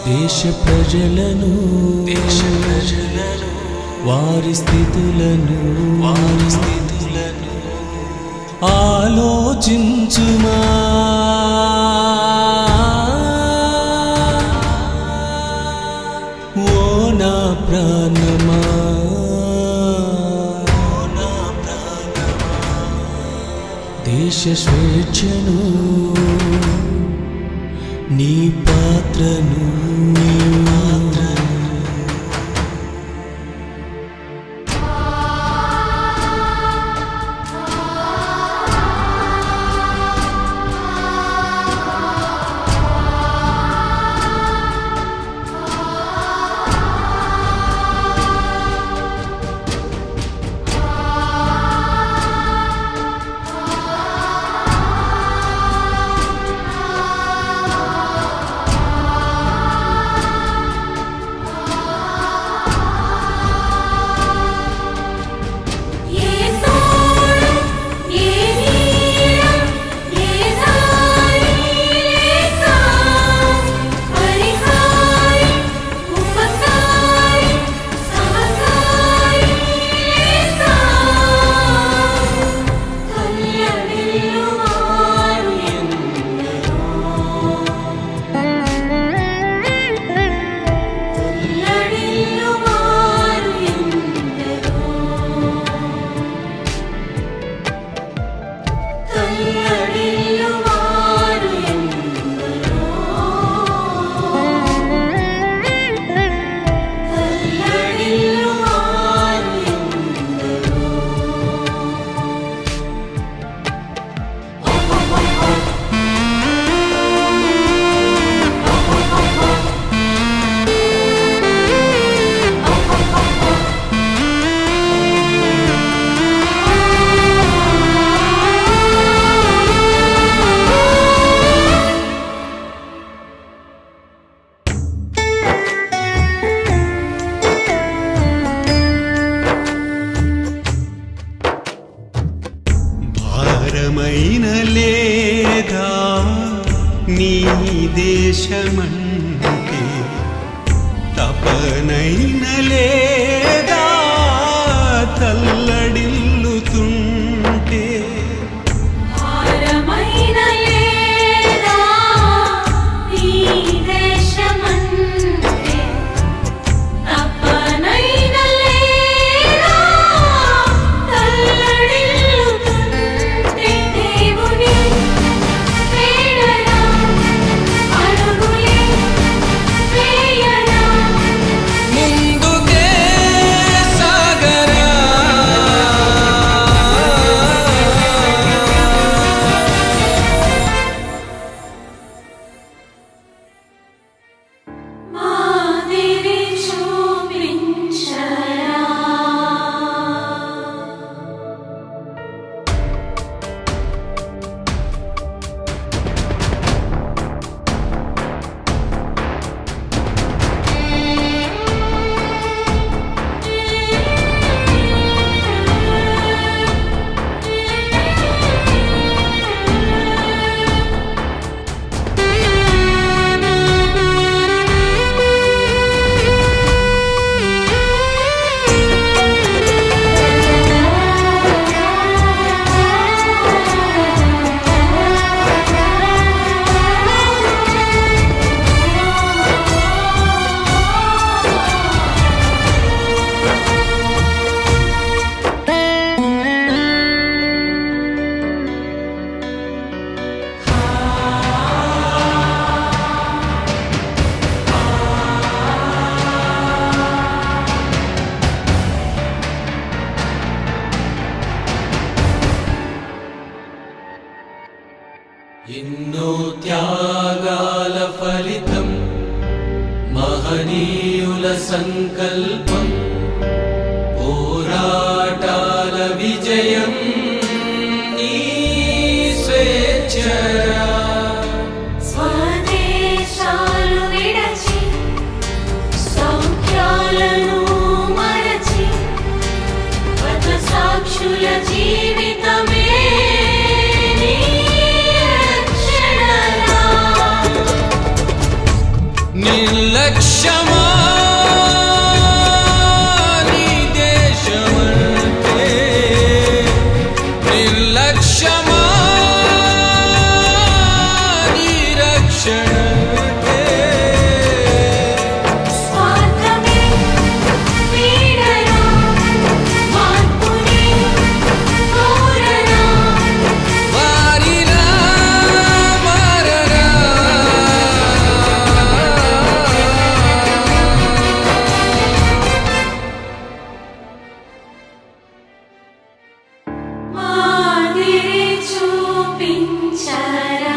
దేశ ప్రజలను దేశ ప్రజలను వారి స్థితులను వారి స్థితులను ఆలోచించుమా ఓ నా ప్రాణమా ఓ నా ప్రాణమా దేశ స్వేచ్ఛను నీ పాత్రను నీ పాత్రను ఏ తోడు ఏ నీడ ఏ దారి లేక పరిహారి ఉపకారి సహకారి లేక కళ్యాణిల్లువారు కళ్యాణిల్లువారు ఎందరో కల్లడిల్లువారు ఎందరో కల్లడిల్లువారు ఎందరో భారమైన లేదా నీ దేశమంటే తపనైన లేదా తల్లడిల్లుతుంటే భారమైన లేదా నీ దేశమంటే తపనైన లేదా తల్లడిల్లుతుంటే దేవుని వేడరా అడుగులే వేయరా ముందుకే సాగరా మాదిరి చూపించరా ఎన్నో త్యాగాల ఫలితం మహనీయుల సంకల్పం పోరాటాల విజయం నీ స్వేచ్ఛరా స్వదేశాలు విడచి సౌఖ్యాలను మరచి పథ సాక్షుల జీవితమే నీ రక్షణరా. నిర్లక్ష్యమా నీ దేశమంటే నిర్లక్ష్యమా నీ రక్షణంటే స్వార్థమే పీడనా మార్పుని కోరనా మారినా మారనా మాదిరి చూపించరా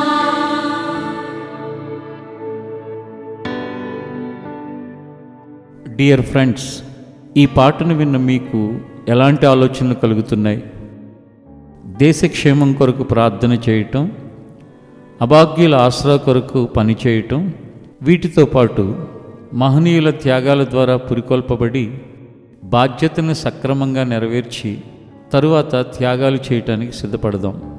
డియర్ ఫ్రెండ్స్ ఈ పాటను విన్న మీకు ఎలాంటి ఆలోచనలు కలుగుతున్నాయి దేశ క్షేమం కొరకు ప్రార్థన చేయటం అభాగ్యుల ఆసరా కొరకు పనిచేయటం వీటితో పాటు మహనీయుల త్యాగాల ద్వారా పురికొల్పబడి బాధ్యతను సక్రమంగా నెరవేర్చి తరువాత త్యాగాలు చేయటానికి సిద్ధపడదాం